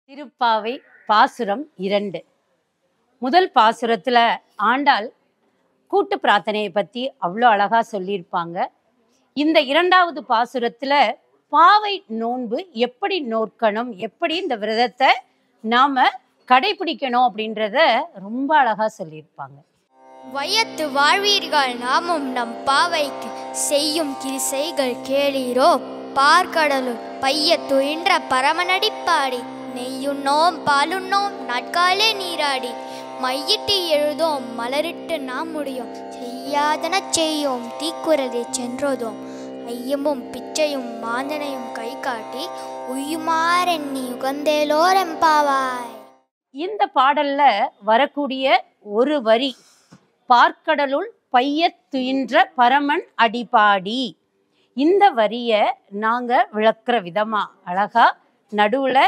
திருப்பாவை பாசுரம் இரண்டு முதல் பாசுரத்துல ஆண்டாள் கூட்டு பிரார்த்தனையை பத்தி அவ்வளோ அழகா சொல்லியிருப்பாங்க இந்த இரண்டாவது பாசுரத்துல பாவை நோன்பு எப்படி நோக்கணும் எப்படி இந்த விரதத்தை நாம கடைபிடிக்கணும் அப்படின்றத ரொம்ப அழகா சொல்லியிருப்பாங்க வையத்து வாழ்வீர்கள் நாமும் நம் பாவைக்கு செய்யும் கிரிசைகள் கேளீரோ பார்க்கடலுள் பைய துயின்ற பரமனடிப்பாடி நெய்யுண்ணோம் பாலுண்ணோம் நாட்காலே நீராடி மையிட்டு எழுதோம் மலரிட்டு நாம் முடியும் செய்யாதன செய்யோம் தீக்குறதை சென்றோதோம் ஐயமும் பிச்சையும் மாந்தனையும் கை காட்டி உய்யுமாறெண்ணி உகந்தேலோரெம்பாவாய் இந்த பாடல்ல வரக்கூடிய ஒரு வரி பார்க்கடலுள் பையத் துயின்ற பரமன் அடிபாடி இந்த வரிய நாங்க விளக்குற விதமா அழகா நடுவுல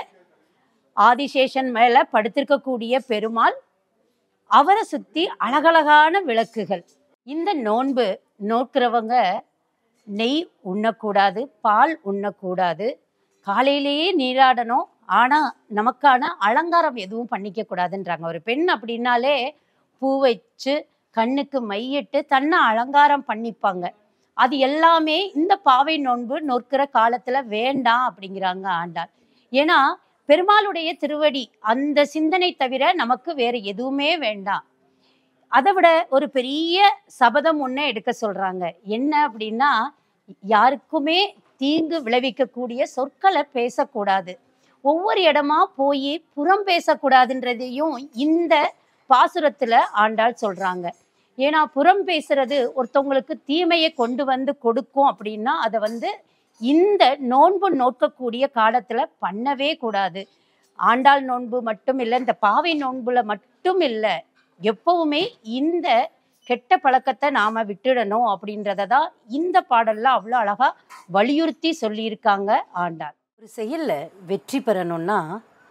ஆதிசேஷன் மேல படுத்திருக்கக்கூடிய பெருமாள் அவரை சுத்தி அழகழகான விளக்குகள் இந்த நோன்பு நோக்கிறவங்க நெய் உண்ணக்கூடாது பால் உண்ணக்கூடாது காலையிலேயே நீராடணும் ஆனா நமக்கான அலங்காரம் எதுவும் பண்ணிக்க கூடாதுன்றாங்க ஒரு பெண் அப்படின்னாலே பூ வச்சு கண்ணுக்கு மையிட்டு தன்னை அலங்காரம் பண்ணிப்பாங்க அது எல்லாமே இந்த பாவை நோன்பு நோக்கிற காலத்துல வேண்டாம் அப்படிங்கிறாங்க ஆண்டாள் ஏன்னா பெருமாளுடைய திருவடி அந்த சிந்தனை தவிர நமக்கு வேற எதுவுமே வேண்டாம் அதை விட ஒரு பெரிய சபதம் ஒண்ணு எடுக்க சொல்றாங்க என்ன அப்படின்னா யாருக்குமே தீங்கு விளைவிக்கக்கூடிய சொற்களை பேசக்கூடாது ஒவ்வொரு இடமா போய் புறம் பேசக்கூடாதுன்றதையும் இந்த பாசுரத்துல ஆண்டாள் சொல்றாங்க ஏன்னா புறம் பேசுறது ஒருத்தவங்களுக்கு தீமையை கொண்டு வந்து கொடுக்கும் அப்படின்னா அதை வந்து இந்த நோன்பு நோக்கக்கூடிய காலத்துல பண்ணவே கூடாது ஆண்டாள் நோன்பு மட்டும் இல்லை இந்த பாவை நோன்புல மட்டும் இல்லை எப்பவுமே இந்த கெட்ட பழக்கத்தை நாம விட்டுடணும் அப்படின்றத தான் இந்த பாடல்ல அவ்வளோ அழகா வலியுறுத்தி சொல்லியிருக்காங்க ஆண்டாள் ஒரு செயல்ல வெற்றி பெறணும்னா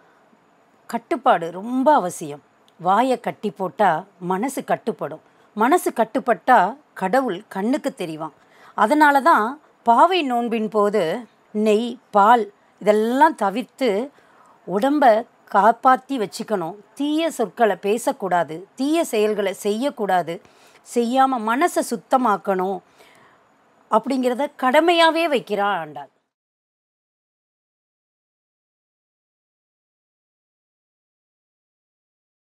கட்டுப்பாடு ரொம்ப அவசியம் வாயை கட்டி போட்டா மனசு கட்டுப்படும் மனசு கட்டுப்பட்டா கடவுள் கண்ணுக்கு தெரிவான் அதனால தான் பாவை நோன்பின் போது நெய் பால் இதெல்லாம் தவிர்த்து உடம்ப காப்பாற்றி வச்சுக்கணும் தீய சொற்களை பேசக்கூடாது தீய செயல்களை செய்யக்கூடாது செய்யாமல் மனசை சுத்தமாக்கணும் அப்படிங்கிறத கடமையாகவே வைக்கிறான் ஆண்டாள்